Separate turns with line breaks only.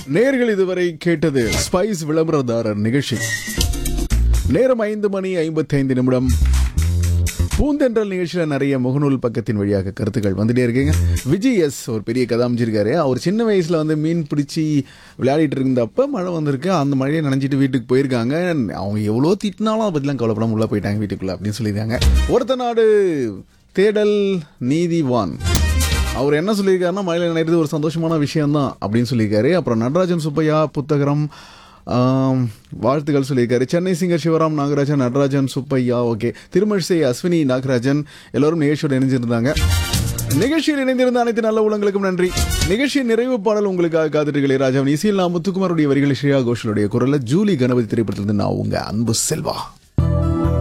நேர்கள் இதுவரை கேட்டது ஸ்பைஸ் விளம்பரதாரர் நிகழ்ச்சி நேரம் ஐந்து மணி ஐம்பத்தி ஐந்து நிமிடம் பூந்தென்றல் நிகழ்ச்சியில் நிறைய முகநூல் பக்கத்தின் வழியாக கருத்துக்கள் வந்துட்டே இருக்குங்க விஜய் எஸ் ஒரு பெரிய கதை அமைச்சிருக்காரு அவர் சின்ன வயசுல வந்து மீன் பிடிச்சி விளையாடிட்டு இருந்தப்ப மழை வந்திருக்கு அந்த மழையை நனைஞ்சிட்டு வீட்டுக்கு போயிருக்காங்க அவங்க எவ்வளோ திட்டினாலும் அதை பற்றிலாம் கவலைப்படாம உள்ள போயிட்டாங்க வீட்டுக்குள்ள அப்படின்னு சொல்லியிருக்காங்க ஒருத்த நாடு தேடல் நீதிவான் அவர் என்ன சொல்லியிருக்காருன்னா மழையில் நினைறது ஒரு சந்தோஷமான விஷயம்தான் அப்படின்னு சொல்லியிருக்காரு அப்புறம் நடராஜன் சுப்பையா புத்தகரம் ஆம், வாழ்த்துக்கள் சொல்லியிருக்காரு சென்னை சிங்கர் சிவராம் நாகராஜன் நடராஜன் சுப்பையா ஓகே திருமழிசை அஸ்வினி நாகராஜன் எல்லோரும் நிகழ்ச்சியோடு இணைஞ்சிருந்தாங்க நிகழ்ச்சியில் இணைந்திருந்த அனைத்து நல்ல உள்ளங்களுக்கும் நன்றி நிகழ்ச்சியின் நிறைவு பாடல் உங்களுக்காக காத்துட்டு இளையராஜாவின் இசையில் நான் முத்துக்குமாருடைய வரிகள் ஸ்ரேயா கோஷலுடைய குரல்ல ஜூலி கணபதி திரைப்படத்திலிருந்து நான் உங்க அன்பு செல்வா